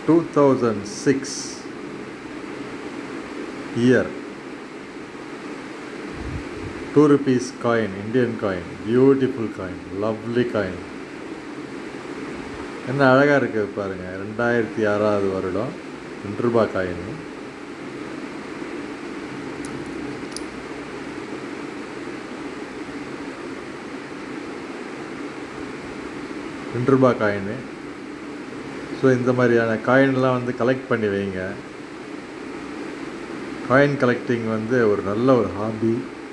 two thousand six year two rupees coin Indian coin beautiful coin lovely coin என்ன அழகாக இருக்குது பாருங்கள் ரெண்டாயிரத்தி ஆறாவது வருடம் ரெண்டு ரூபாய் காயின் ரெண்டு ரூபாய் காயின் ஸோ இந்த மாதிரியான காயின்லாம் வந்து கலெக்ட் பண்ணி வைங்க காயின் கலெக்டிங் வந்து ஒரு நல்ல ஒரு ஹாபி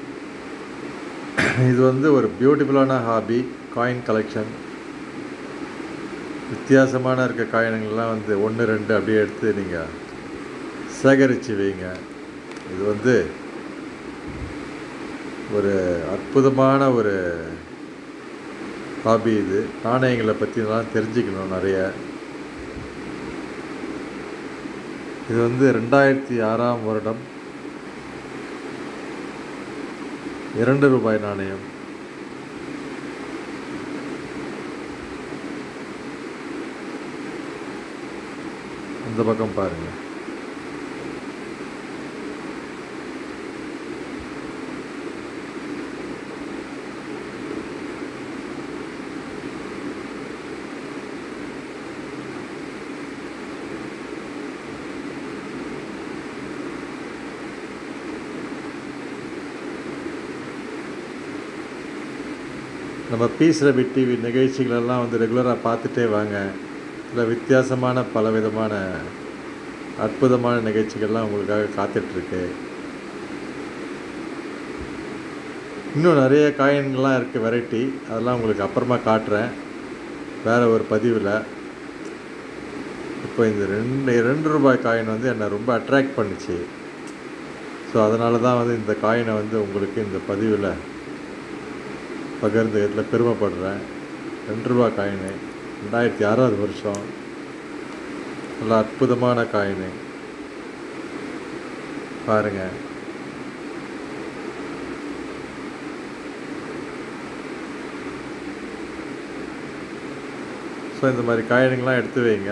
இது வந்து ஒரு பியூட்டிஃபுல்லான ஹாபி காயின் கலெக்ஷன் வித்தியாசமான இருக்க காயினுங்கள்லாம் வந்து ஒன்று ரெண்டு அப்படியே எடுத்து நீங்கள் சேகரித்து வைங்க இது வந்து ஒரு அற்புதமான ஒரு ஹாபி இது நாணயங்களை பற்றிலாம் தெரிஞ்சுக்கணும் நிறைய இது வந்து ரெண்டாயிரத்தி ஆறாம் வருடம் இரண்டு ரூபாய் நாணயம் அந்த பக்கம் பாருங்க நம்ம பீஸ் ரபிட் டிவி நிகழ்ச்சிகளெல்லாம் வந்து ரெகுலராக பார்த்துட்டே வாங்க இதில் வித்தியாசமான பலவிதமான அற்புதமான நிகழ்ச்சிகள்லாம் உங்களுக்காக காத்துட்ருக்கு இன்னும் நிறைய காயின்கள்லாம் இருக்குது வெரைட்டி அதெல்லாம் உங்களுக்கு அப்புறமா காட்டுறேன் வேறு ஒரு பதிவில் இப்போ இந்த ரெண்டு ரெண்டு ரூபாய் காயின் வந்து என்னை ரொம்ப அட்ராக்ட் பண்ணுச்சு ஸோ அதனால தான் வந்து இந்த காயினை வந்து உங்களுக்கு இந்த பதிவில் பகிர்ந்துக்கிறதுல பெருமைப்படுறேன் ரெண்டு ரூபா காயினு ரெண்டாயிரத்தி ஆறாவது வருஷம் நல்ல அற்புதமான காயினு பாருங்கள் ஸோ இந்த மாதிரி காயினுங்கெலாம் எடுத்து வைங்க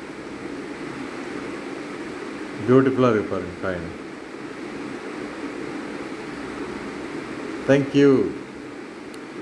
பியூட்டிஃபுல்லாக இருக்கு பாருங்கள் காயின் தேங்க்யூ